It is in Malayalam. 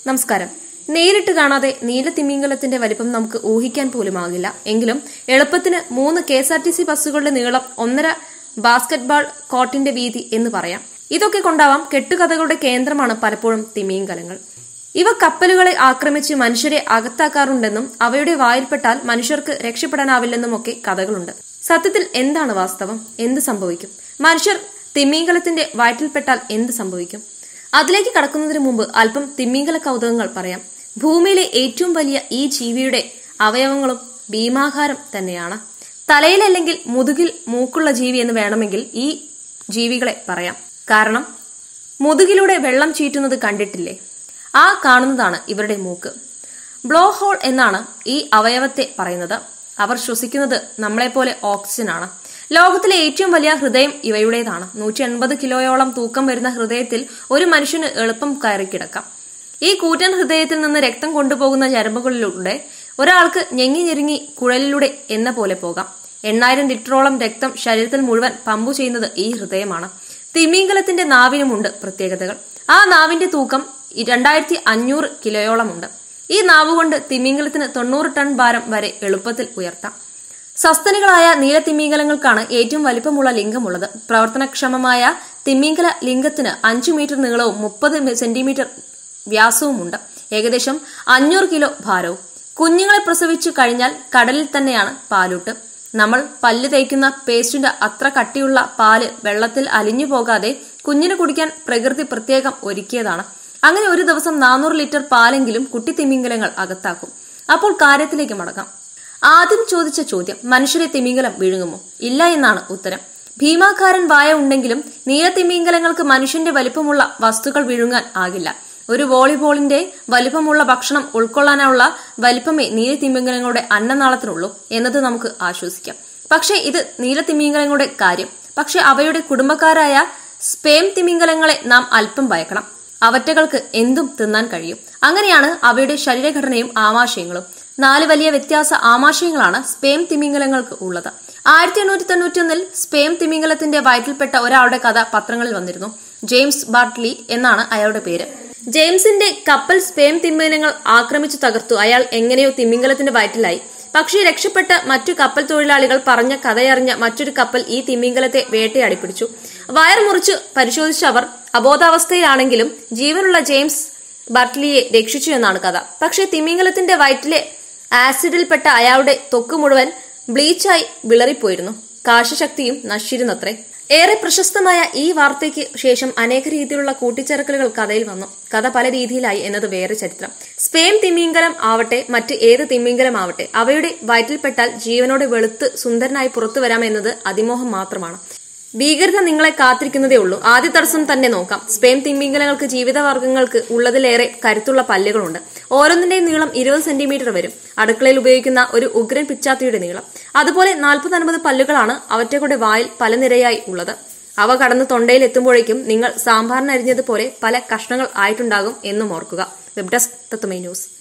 നമസ്കാരം നേരിട്ട് കാണാതെ നീലത്തിമിംഗലത്തിന്റെ വലിപ്പം നമുക്ക് ഊഹിക്കാൻ പോലുമാകില്ല എങ്കിലും എളുപ്പത്തിന് മൂന്ന് K S R T C ബസ്സുകളുടെ നീളം ഒന്നര ബാസ്കറ്റ്ബാൾ കോർട്ടിന്റെ വീതി എന്ന് പറയാം ഇതൊക്കെ കൊണ്ടാവാം കെട്ടുകഥകളുടെ കേന്ദ്രമാണ് പലപ്പോഴും തിമിംഗലങ്ങൾ ഇവ കപ്പലുകളെ ആക്രമിച്ച് മനുഷ്യരെ അകത്താക്കാറുണ്ടെന്നും അവയുടെ വായിൽപ്പെട്ടാൽ മനുഷ്യർക്ക് രക്ഷപ്പെടാനാവില്ലെന്നുമൊക്കെ കഥകളുണ്ട് സത്യത്തിൽ എന്താണ് വാസ്തവം എന്ത് സംഭവിക്കും മനുഷ്യർ തിമിംഗലത്തിന്റെ വയറ്റിൽപ്പെട്ടാൽ എന്ത് സംഭവിക്കും അതിലേക്ക് കടക്കുന്നതിന് മുമ്പ് അല്പം തിമിംഗല കൗതുകങ്ങൾ പറയാം ഭൂമിയിലെ ഏറ്റവും വലിയ ഈ ജീവിയുടെ അവയവങ്ങളും ഭീമാകാരം തന്നെയാണ് തലയിലല്ലെങ്കിൽ മുതുകിൽ മൂക്കുള്ള ജീവി എന്ന് വേണമെങ്കിൽ ഈ ജീവികളെ പറയാം കാരണം മുതുകിലൂടെ വെള്ളം ചീറ്റുന്നത് കണ്ടിട്ടില്ലേ ആ കാണുന്നതാണ് ഇവരുടെ മൂക്ക് ബ്ലോ ഹോൾ എന്നാണ് ഈ അവയവത്തെ പറയുന്നത് അവർ ശ്വസിക്കുന്നത് നമ്മളെപ്പോലെ ഓക്സിജൻ ആണ് ലോകത്തിലെ ഏറ്റവും വലിയ ഹൃദയം ഇവയുടേതാണ് നൂറ്റി എൺപത് കിലോയോളം തൂക്കം വരുന്ന ഹൃദയത്തിൽ ഒരു മനുഷ്യന് എളുപ്പം കയറി കിടക്കാം ഈ കൂറ്റൻ ഹൃദയത്തിൽ നിന്ന് രക്തം കൊണ്ടുപോകുന്ന ഞരമ്പുകളിലൂടെ ഒരാൾക്ക് ഞെങ്ങി ഞെരുങ്ങി കുഴലിലൂടെ എന്ന പോലെ പോകാം എണ്ണായിരം ലിറ്ററോളം രക്തം ശരീരത്തിൽ മുഴുവൻ പമ്പു ചെയ്യുന്നത് ഈ ഹൃദയമാണ് തിമിംഗലത്തിന്റെ നാവിനുമുണ്ട് പ്രത്യേകതകൾ ആ നാവിന്റെ തൂക്കം രണ്ടായിരത്തി അഞ്ഞൂറ് കിലോയോളമുണ്ട് ഈ നാവ് കൊണ്ട് തിമിംഗലത്തിന് തൊണ്ണൂറ് ടൺ ഭാരം വരെ എളുപ്പത്തിൽ ഉയർത്താം സസ്തനികളായ നീലത്തിമിംഗലങ്ങൾക്കാണ് ഏറ്റവും വലിപ്പമുള്ള ലിംഗമുള്ളത് പ്രവർത്തനക്ഷമമായ തിമിംഗല ലിംഗത്തിന് അഞ്ചു മീറ്റർ നീളവും മുപ്പത് സെന്റിമീറ്റർ വ്യാസവുമുണ്ട് ഏകദേശം അഞ്ഞൂറ് കിലോ ഭാരവും കുഞ്ഞുങ്ങളെ പ്രസവിച്ചു കഴിഞ്ഞാൽ കടലിൽ തന്നെയാണ് പാലൂട്ട് നമ്മൾ പല്ല് തേക്കുന്ന പേസ്റ്റിന്റെ അത്ര കട്ടിയുള്ള പാല് വെള്ളത്തിൽ അലിഞ്ഞു പോകാതെ കുഞ്ഞിന് കുടിക്കാൻ പ്രകൃതി പ്രത്യേകം ഒരുക്കിയതാണ് അങ്ങനെ ഒരു ദിവസം നാനൂറ് ലിറ്റർ പാലെങ്കിലും കുട്ടി തിമിംഗലങ്ങൾ അകത്താക്കും അപ്പോൾ കാര്യത്തിലേക്ക് മടങ്ങാം ആദ്യം ചോദിച്ച ചോദ്യം മനുഷ്യരെ തിമിംഗലം വിഴുങ്ങുമോ ഇല്ല എന്നാണ് ഉത്തരം ഭീമാകാരൻ വായ ഉണ്ടെങ്കിലും നീലത്തിമിംഗലങ്ങൾക്ക് മനുഷ്യന്റെ വലിപ്പമുള്ള വസ്തുക്കൾ വിഴുങ്ങാൻ ആകില്ല ഒരു വോളിബോളിന്റെ വലിപ്പമുള്ള ഭക്ഷണം ഉൾക്കൊള്ളാനുള്ള വലിപ്പമേ നീലത്തിമിംഗലങ്ങളുടെ അന്നനാളത്തിനുള്ളൂ എന്നത് നമുക്ക് ആശ്വസിക്കാം പക്ഷേ ഇത് നീലത്തിമിംഗലങ്ങളുടെ കാര്യം പക്ഷെ അവയുടെ കുടുംബക്കാരായ സ്പേം തിമിംഗലങ്ങളെ നാം അല്പം ഭയക്കണം അവറ്റകൾക്ക് എന്തും തിന്നാൻ കഴിയും അങ്ങനെയാണ് അവയുടെ ശരീരഘടനയും ആമാശയങ്ങളും നാല് വലിയ വ്യത്യാസ ആമാശയങ്ങളാണ് സ്പേം തിമിംഗലങ്ങൾക്ക് ഉള്ളത് ആയിരത്തി എണ്ണൂറ്റി തൊണ്ണൂറ്റിയൊന്നിൽ സ്പേം തിമിംഗലത്തിന്റെ വയറ്റിൽപ്പെട്ട ഒരാളുടെ കഥ പത്രങ്ങളിൽ വന്നിരുന്നു ജെയിംസ് ബാർട്ട്ലി എന്നാണ് അയാളുടെ പേര് ജെയിംസിന്റെ കപ്പൽ സ്പേം തിമിംഗലങ്ങൾ ആക്രമിച്ചു തകർത്തു അയാൾ എങ്ങനെയോ തിമിംഗലത്തിന്റെ വയറ്റിലായി പക്ഷേ രക്ഷപ്പെട്ട മറ്റു കപ്പൽ തൊഴിലാളികൾ പറഞ്ഞ കഥയറിഞ്ഞ മറ്റൊരു കപ്പൽ ഈ തിമിംഗലത്തെ വേട്ടയാടി പിടിച്ചു വയർ മുറിച്ച് പരിശോധിച്ച അവർ അബോധാവസ്ഥയിലാണെങ്കിലും ജീവനുള്ള ജെയിംസ് ബർട്ട്ലിയെ രക്ഷിച്ചു എന്നാണ് കഥ പക്ഷേ തിമിംഗലത്തിന്റെ വയറ്റിലെ ആസിഡിൽപ്പെട്ട അയാളുടെ ത്വക്ക് മുഴുവൻ ബ്ലീച്ചായി വിളറിപ്പോയിരുന്നു കാശശക്തിയും നശിച്ചിരുന്നത്രേ ഏറെ പ്രശസ്തമായ ഈ വാർത്തയ്ക്ക് ശേഷം അനേക രീതിയിലുള്ള കൂട്ടിച്ചേർക്കലുകൾ കഥയിൽ വന്നു കഥ പല രീതിയിലായി എന്നത് വേറെ ചരിത്രം സ്പെയിൻ തിമിംഗലം ആവട്ടെ മറ്റ് ഏത് തിമിംഗലം ആവട്ടെ അവയുടെ വയറ്റിൽപ്പെട്ടാൽ ജീവനോടെ വെളുത്ത് സുന്ദരനായി പുറത്തു വരാമെന്നത് അതിമോഹം മാത്രമാണ് ഭീകരത നിങ്ങളെ കാത്തിരിക്കുന്നതേ ഉള്ളൂ ആദ്യ തടസ്സം തന്നെ നോക്കാം സ്പെയിൻ തിമിംഗലങ്ങൾക്ക് ജീവിതവർഗ്ഗങ്ങൾക്ക് ഉള്ളതിലേറെ കരുത്തുള്ള പല്ലുകളുണ്ട് ഓരോന്നിന്റെയും നീളം ഇരുപത് സെന്റിമീറ്റർ വരും അടുക്കളയിൽ ഉപയോഗിക്കുന്ന ഒരു ഉഗ്രൻ പിച്ചാത്തിയുടെ നീളം അതുപോലെ നാൽപ്പത് അൻപത് പല്ലുകളാണ് അവറ്റകളുടെ വായിൽ പല നിരയായി ഉള്ളത് അവ കടന്ന് തൊണ്ടയിൽ എത്തുമ്പോഴേക്കും നിങ്ങൾ സാമ്പാറിനരിഞ്ഞതുപോലെ പല കഷ്ണങ്ങൾ ആയിട്ടുണ്ടാകും എന്നും ഓർക്കുക വെബ് ഡെസ്ക് തത്വമേ ന്യൂസ്